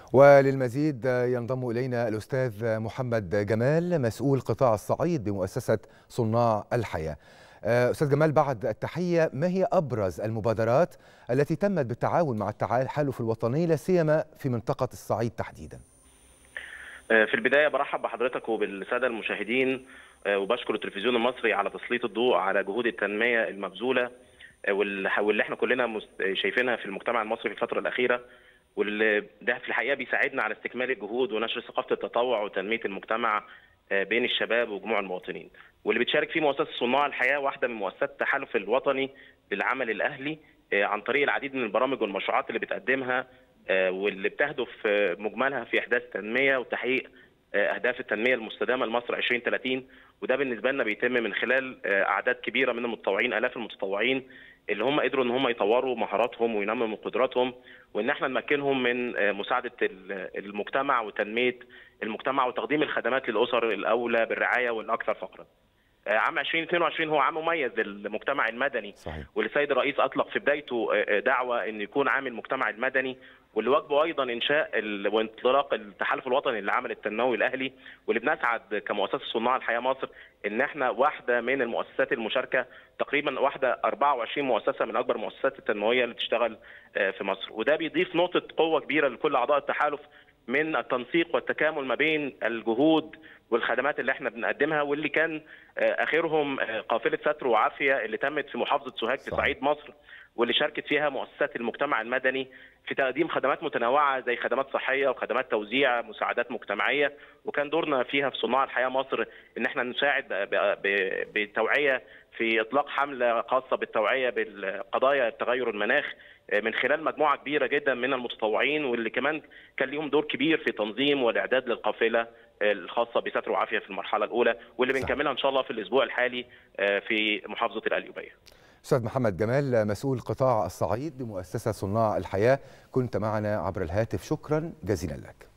وللمزيد ينضم إلينا الأستاذ محمد جمال مسؤول قطاع الصعيد بمؤسسة صناع الحياة أستاذ جمال بعد التحية ما هي أبرز المبادرات التي تمت بالتعاون مع التحالف الوطني لا سيما في منطقة الصعيد تحديدا في البداية برحب بحضرتك وبالسادة المشاهدين وبشكر التلفزيون المصري على تسليط الضوء على جهود التنمية المبذولة واللي احنا كلنا شايفينها في المجتمع المصري في الفترة الأخيرة واللي ده في الحقيقه بيساعدنا على استكمال الجهود ونشر ثقافه التطوع وتنميه المجتمع بين الشباب وجموع المواطنين واللي بتشارك فيه مؤسسه صناع الحياه واحده من مؤسسات التحالف الوطني للعمل الاهلي عن طريق العديد من البرامج والمشروعات اللي بتقدمها واللي بتهدف مجملها في احداث تنميه وتحقيق اهداف التنميه المستدامه لمصر 2030 وده بالنسبه لنا بيتم من خلال اعداد كبيره من المتطوعين الاف المتطوعين اللي هم قدروا ان هم يطوروا مهاراتهم وينموا من قدراتهم وان احنا نمكنهم من مساعده المجتمع وتنميه المجتمع وتقديم الخدمات للاسر الاولى بالرعايه والاكثر فقرا. عام 2022 هو عام مميز للمجتمع المدني صحيح. واللي السيد الرئيس اطلق في بدايته دعوه ان يكون عام المجتمع المدني واللي واجبه ايضا انشاء وانطلاق التحالف الوطني للعمل التنموي الاهلي واللي بنسعد كمؤسسه صناع الحياه مصر ان احنا واحده من المؤسسات المشاركه تقريبا واحده 24 مؤسسه من اكبر المؤسسات التنمويه اللي بتشتغل في مصر وده بيضيف نقطه قوه كبيره لكل اعضاء التحالف من التنسيق والتكامل ما بين الجهود والخدمات اللي احنا بنقدمها واللي كان اخرهم قافله ستر وعافيه اللي تمت في محافظه سوهاج في صعيد مصر واللي شاركت فيها مؤسسات المجتمع المدني في تقديم خدمات متنوعه زي خدمات صحيه وخدمات توزيع مساعدات مجتمعيه وكان دورنا فيها في صناع الحياه مصر ان احنا نساعد بالتوعيه في اطلاق حمله خاصه بالتوعيه بالقضايا تغير المناخ من خلال مجموعه كبيره جدا من المتطوعين واللي كمان كان ليهم دور كبير في تنظيم والاعداد للقافله الخاصه بستر وعافيه في المرحله الاولى واللي بنكملها ان شاء الله في الاسبوع الحالي في محافظه القليوبيه. استاذ محمد جمال مسؤول قطاع الصعيد بمؤسسه صناع الحياه كنت معنا عبر الهاتف شكرا جزيلا لك.